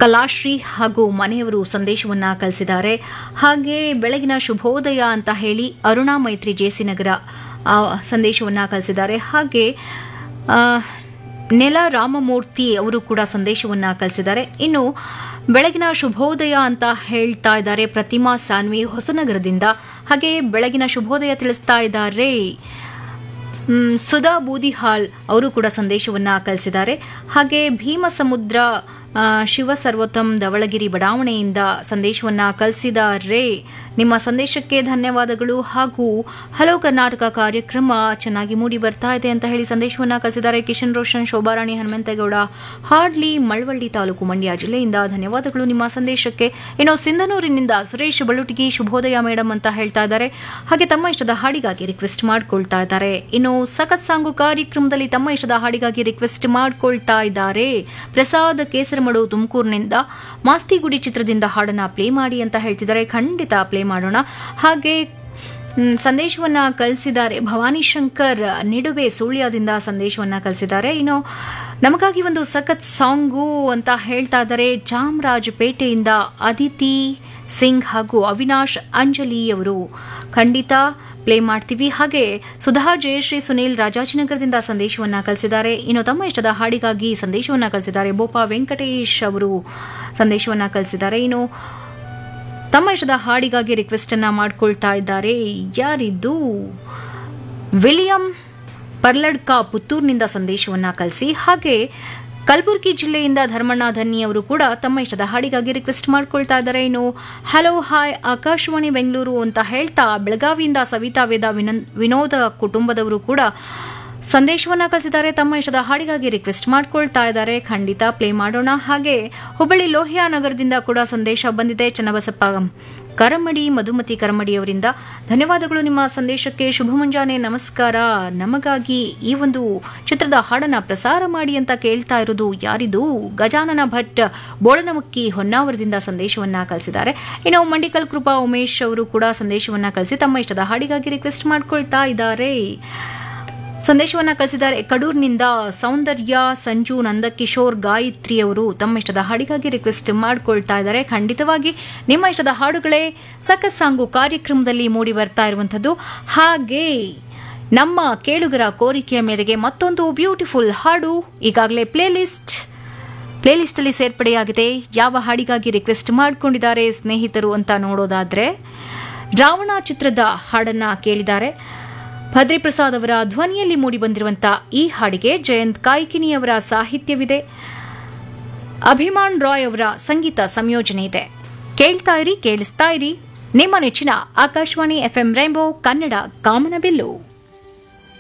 ಕಲಾಶ್ರೀ ಹಾಗೂ ಮನೆಯವರು ಸಂದೇಶವನ್ನ ಕಳಿಸಿದ್ದಾರೆ ಹಾಗೆ ಬೆಳಗಿನ ಶುಭೋದಯ ಅಂತ ಹೇಳಿ ಅರುಣಾ ಮೈತ್ರಿ ಜೆಸಿ ನಗರ ಆ, ಸಂದೇಶವನ್ನ ಕಳಿಸಿದ್ದಾರೆ ಹಾಗೆ ಆ, ನೆಲ ರಾಮಮೂರ್ತಿ ಅವರು ಕೂಡ ಸಂದೇಶವನ್ನ ಕಳಿಸಿದ್ದಾರೆ ಇನ್ನು ಬೆಳಗಿನ ಶುಭೋದಯ ಅಂತ ಹೇಳ್ತಾ ಇದ್ದಾರೆ ಪ್ರತಿಮಾ ಸಾನ್ವಿ ಹೊಸನಗರದಿಂದ ಹಾಗೆ ಬೆಳಗಿನ ಶುಭೋದಯ ತಿಳಿಸ್ತಾ ಇದ್ದಾರೆ ಮ್, ಸುಧಾ ಬೂದಿಹಾಳ್ ಅವರು ಕೂಡ ಸಂದೇಶವನ್ನ ಕಳಿಸಿದ್ದಾರೆ ಹಾಗೆ ಭೀಮಸಮುದ್ರ ಆ, ಶಿವ ಸರ್ವೋತ್ತಮ್ ಧವಳಗಿರಿ ಬಡಾವಣೆಯಿಂದ ಸಂದೇಶವನ್ನ ಕಳಿಸಿದ್ದಾರೆ ನಿಮ್ಮ ಸಂದೇಶಕ್ಕೆ ಧನ್ಯವಾದಗಳು ಹಾಗೂ ಹಲೋ ಕರ್ನಾಟಕ ಕಾರ್ಯಕ್ರಮ ಚೆನ್ನಾಗಿ ಮೂಡಿ ಬರ್ತಾ ಇದೆ ಅಂತ ಹೇಳಿ ಸಂದೇಶವನ್ನ ಕಳಿಸಿದ್ದಾರೆ ಕಿಶನ್ ರೋಷನ್ ಶೋಭಾರಾಣಿ ಹನುಮಂತೇಗೌಡ ಹಾಡ್ಲಿ ಮಳವಳ್ಳಿ ತಾಲೂಕು ಮಂಡ್ಯ ಜಿಲ್ಲೆಯಿಂದ ಧನ್ಯವಾದಗಳು ನಿಮ್ಮ ಸಂದೇಶಕ್ಕೆ ಇನ್ನು ಸಿಂಧನೂರಿನಿಂದ ಸುರೇಶ್ ಬಳುಟಿಗಿ ಶುಭೋದಯ ಮೇಡಮ್ ಅಂತ ಹೇಳ್ತಾ ಇದ್ದಾರೆ ಹಾಗೆ ತಮ್ಮ ಇಷ್ಟದ ಹಾಡಿಗಾಗಿ ರಿಕ್ವೆಸ್ಟ್ ಮಾಡ್ಕೊಳ್ತಾ ಇದ್ದಾರೆ ಇನ್ನು ಸಖತ್ ಸಾಂಗು ಕಾರ್ಯಕ್ರಮದಲ್ಲಿ ತಮ್ಮ ಇಷ್ಟದ ಹಾಡಿಗಾಗಿ ರಿಕ್ವೆಸ್ಟ್ ಮಾಡ್ಕೊಳ್ತಾ ಇದ್ದಾರೆ ಪ್ರಸಾದ್ ಕೇಸರಮಡು ತುಮಕೂರಿನಿಂದ ಮಾಸ್ತಿಗುಡಿ ಚಿತ್ರದಿಂದ ಹಾಡನ್ನ ಪ್ಲೇ ಮಾಡಿ ಅಂತ ಹೇಳ್ತಿದ್ದಾರೆ ಖಂಡಿತ ಪ್ಲೇ ಮಾಡೋಣ ಹಾಗೆ ಮ್, ಸಂದೇಶವನ್ನ ಕಳಿಸಿದ್ದಾರೆ ಭವಾನಿ ಶಂಕರ್ ನಿಡುವೆ ಸುಳ್ಯದಿಂದ ಸಂದೇಶವನ್ನ ಕಳಿಸಿದ್ದಾರೆ ಇನ್ನು ನಮಗಾಗಿ ಒಂದು ಸಖತ್ ಸಾಂಗು ಅಂತ ಹೇಳ್ತಾ ಇದ್ದಾರೆ ಚಾಮರಾಜಪೇಟೆಯಿಂದ ಅದಿತಿ ಸಿಂಗ್ ಹಾಗೂ ಅವಿನಾಶ್ ಅಂಜಲಿ ಅವರು ಖಂಡಿತ ಪ್ಲೇ ಮಾಡ್ತೀವಿ ಹಾಗೆ ಸುಧಾ ಜಯಶ್ರೀ ಸುನೀಲ್ ರಾಜಾಜಿನಗರದಿಂದ ಸಂದೇಶವನ್ನ ಕಳಿಸಿದ್ದಾರೆ ಇನ್ನು ತಮ್ಮ ಇಷ್ಟದ ಹಾಡಿಗಾಗಿ ಸಂದೇಶವನ್ನ ಕಳಿಸಿದ್ದಾರೆ ಬೋಪಾ ವೆಂಕಟೇಶ್ ಅವರು ಸಂದೇಶವನ್ನ ಕಳಿಸಿದ್ದಾರೆ ಇನ್ನು ತಮ್ಮ ಇಷ್ಟದ ಹಾಡಿಗಾಗಿ ರಿಕ್ವೆಸ್ಟ್ ಅನ್ನ ಮಾಡ್ಕೊಳ್ತಾ ಇದ್ದಾರೆ ಯಾರಿದ್ದು ವಿಲಿಯಂ ಪರ್ಲಡ್ಕ ಪುತ್ತೂರಿನಿಂದ ಸಂದೇಶವನ್ನ ಕಳಿಸಿ ಹಾಗೆ ಕಲಬುರಗಿ ಜಿಲ್ಲೆಯಿಂದ ಧರ್ಮಣ್ಣ ಧನ್ನಿ ಅವರು ಕೂಡ ತಮ್ಮ ಇಷ್ಟದ ಹಾಡಿಗಾಗಿ ರಿಕ್ವೆಸ್ಟ್ ಮಾಡ್ಕೊಳ್ತಾ ಇದ್ದಾರೆ ಇನ್ನು ಹಲೋ ಹಾಯ್ ಆಕಾಶವಾಣಿ ಬೆಂಗಳೂರು ಅಂತ ಹೇಳ್ತಾ ಬೆಳಗಾವಿಯಿಂದ ಸವಿತಾ ವೇದ ವಿನನ್- ವಿನೋದ ಕುಟುಂಬದವರು ಕೂಡ ಸಂದೇಶವನ್ನ ಕಳಿಸಿದ್ದಾರೆ ತಮ್ಮ ಇಷ್ಟದ ಹಾಡಿಗಾಗಿ ರಿಕ್ವೆಸ್ಟ್ ಮಾಡ್ಕೊಳ್ತಾ ಇದ್ದಾರೆ ಖಂಡಿತ ಪ್ಲೇ ಮಾಡೋಣ ಹಾಗೆ ಹುಬ್ಬಳ್ಳಿ ಲೋಹಿಯಾ ನಗರದಿಂದ ಕೂಡ ಸಂದೇಶ ಬಂದಿದೆ ಚನ್ನಬಸಪ್ಪ ಕರಮಡಿ ಮಧುಮತಿ ಕರಮಡಿ ಅವರಿಂದ ಧನ್ಯವಾದಗಳು ನಿಮ್ಮ ಸಂದೇಶಕ್ಕೆ ಶುಭ ಮುಂಜಾನೆ ನಮಸ್ಕಾರ ನಮಗಾಗಿ ಈ ಒಂದು ಚಿತ್ರದ ಹಾಡನ್ನ ಪ್ರಸಾರ ಮಾಡಿ ಅಂತ ಕೇಳ್ತಾ ಇರೋದು ಯಾರಿದು ಗಜಾನನ ಭಟ್ ಬೋಳನಮಕ್ಕಿ ಹೊನ್ನಾವರದಿಂದ ಸಂದೇಶವನ್ನ ಕಳಿಸಿದ್ದಾರೆ ಇನ್ನು ಮಂಡಿಕಲ್ ಕೃಪಾ ಉಮೇಶ್ ಅವರು ಕೂಡ ಸಂದೇಶವನ್ನ ಕಳಿಸಿ ತಮ್ಮ ಇಷ್ಟದ ಹಾಡಿಗಾಗಿ ರಿಕ್ವೆಸ್ಟ್ ಮಾಡ್ಕೊಳ್ತಾ ಇದ್ದಾರೆ ಸಂದೇಶವನ್ನ ಕಳಿಸಿದ್ದಾರೆ ಕಡೂರಿನಿಂದ ಸೌಂದರ್ಯ ಸಂಜು ನಂದಕಿಶೋರ್ ಗಾಯತ್ರಿ ಅವರು ತಮ್ಮ ಇಷ್ಟದ ಹಾಡಿಗಾಗಿ ರಿಕ್ವೆಸ್ಟ್ ಮಾಡ್ಕೊಳ್ತಾ ಇದ್ದಾರೆ ಖಂಡಿತವಾಗಿ ನಿಮ್ಮ ಇಷ್ಟದ ಹಾಡುಗಳೇ ಸಖತ್ ಸಾಂಗು ಕಾರ್ಯಕ್ರಮದಲ್ಲಿ ಮೂಡಿ ಬರ್ತಾ ಇರುವಂಥದ್ದು ಹಾಗೆ ನಮ್ಮ ಕೇಳುಗರ ಕೋರಿಕೆಯ ಮೇರೆಗೆ ಮತ್ತೊಂದು ಬ್ಯೂಟಿಫುಲ್ ಹಾಡು ಈಗಾಗಲೇ ಪ್ಲೇಲಿಸ್ಟ್ ಪ್ಲೇಲಿಸ್ಟ್ ಅಲ್ಲಿ ಸೇರ್ಪಡೆಯಾಗಿದೆ ಯಾವ ಹಾಡಿಗಾಗಿ ರಿಕ್ವೆಸ್ಟ್ ಮಾಡ್ಕೊಂಡಿದ್ದಾರೆ ಸ್ನೇಹಿತರು ಅಂತ ನೋಡೋದಾದ್ರೆ ರಾವಣ ಚಿತ್ರದ ಹಾಡನ್ನ ಕೇಳಿದ್ದಾರೆ ಭದ್ರಿ ಪ್ರಸಾದ್ ಅವರ ಧ್ವನಿಯಲ್ಲಿ ಮೂಡಿಬಂದಿರುವಂತಹ ಈ ಹಾಡಿಗೆ ಜಯಂತ್ ಕಾಯ್ಕಿನಿ ಅವರ ಸಾಹಿತ್ಯವಿದೆ ಅಭಿಮಾನ್ ರಾಯ್ ಅವರ ಸಂಗೀತ ಸಂಯೋಜನೆ ಇದೆ ಕೇಳ್ತಾ ಇರಿ ಕೇಳಿಸ್ತಾ ಇರಿ ನಿಮ್ಮ ನೆಚ್ಚಿನ ಆಕಾಶವಾಣಿ ಎಫ್ಎಂ ರೈನ್ಬೋ ಕನ್ನಡ ಕಾಮನಬಿಲ್ಲು